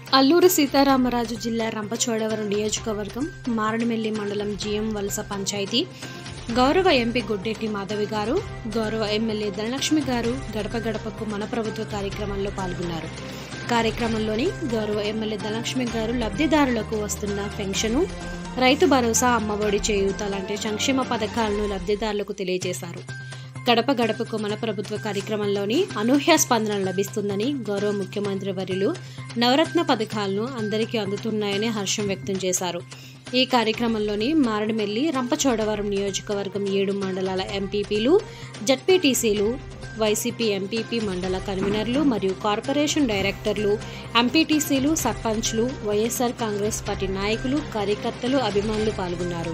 అల్లూరి సీతారామరాజు జిల్లా రంపచోడవరం నియోజకవర్గం మారణమెల్లి మండలం జిఎం వలస పంచాయతీ గౌరవ ఎంపీ గుడ్డెట్టి మాధవి గారు గౌరవ ఎమ్మెల్యే ధనలక్ష్మి గారు గడప గడపకు మన ప్రభుత్వ కార్యక్రమంలో పాల్గొన్నారు కార్యక్రమంలోని గౌరవ ఎమ్మెల్యే ధనలక్ష్మి గారు లబ్ధిదారులకు వస్తున్న పెన్షను రైతు భరోసా అమ్మఒడి చేయూత లాంటి సంక్షేమ పథకాలను లబ్ధిదారులకు తెలియజేశారు గడప గడపకు మన ప్రభుత్వ కార్యక్రమంలోని అనూహ్య స్పందన లభిస్తుందని గౌరవ ముఖ్యమంత్రి వర్యులు నవరత్న పథకాలను అందరికీ అందుతున్నాయని హర్షం వ్యక్తం చేశారు ఈ కార్యక్రమంలోని మారడిమెల్లి రంపచోడవరం నియోజకవర్గం ఏడు మండలాల ఎంపీపీలు జడ్పీటీసీలు వైసీపీ ఎంపీపీ మండల కన్వీనర్లు మరియు కార్పొరేషన్ డైరెక్టర్లు ఎంపీటీసీలు సర్పంచ్లు వైఎస్ఆర్ కాంగ్రెస్ పార్టీ నాయకులు కార్యకర్తలు అభిమానులు పాల్గొన్నారు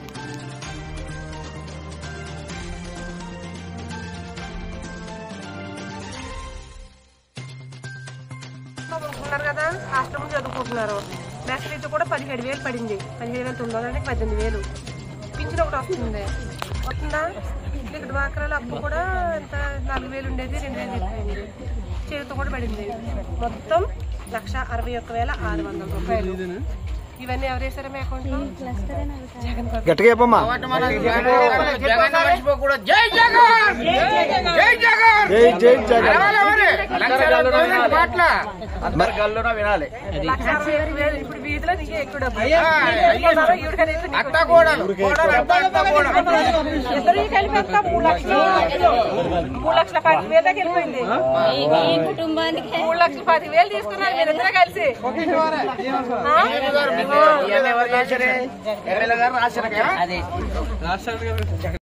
చదువుకుంటున్నారు కదా హాస్టల్ చదువుకుంటున్నారు నెక్స్ట్ ఇది కూడా పదిహేడు వేలు పడింది పదిహేడు వేలు తొమ్మిది వందలకి పద్దెనిమిది వేలు పింఛన్ ఒకటి వస్తుంది వస్తుందా ఇక్కడ డ్వాక్రాలు అప్పు కూడా ఎంత నాలుగు వేలు ఉండేది రెండు వేలు అయిపోయింది చేతితో కూడా పడింది మొత్తం లక్ష అరవై ఒక్క వేల ఆరు వందల రూపాయలు ఇవన్నీ ఎవరు వేసారా మీ అకౌంట్లో జగన్ బాబు. గట్టిగా చెప్పమ్మా జగన్ మర్చిపోకూడదు జై జగన్ జై జగన్ జై జై జగన్ పాటల వినాలి లక్ష అరవై ఒక్క వేలు ఇప్పుడు వీధిలో నీకే ఎక్కువ డబ్బు అయ్యా, వేసుకున్నారో ఈవిడకైనా నీకు అత్త కోడలు కోడలు అత్త అత్త కోడలు ఇద్దరు కలిపి ఎంత మూడు లక్షలు మూడు లక్షల పది వేల దాకా వెళ్ళిపోయింది మూడు లక్షల పది వేలు తీసుకున్నారు మీరిద్దరే కలిసి ఆ? ఇవన్నీ ఎవరు చేశారే ఎమ్మెల్యే గారు రాశారు కదా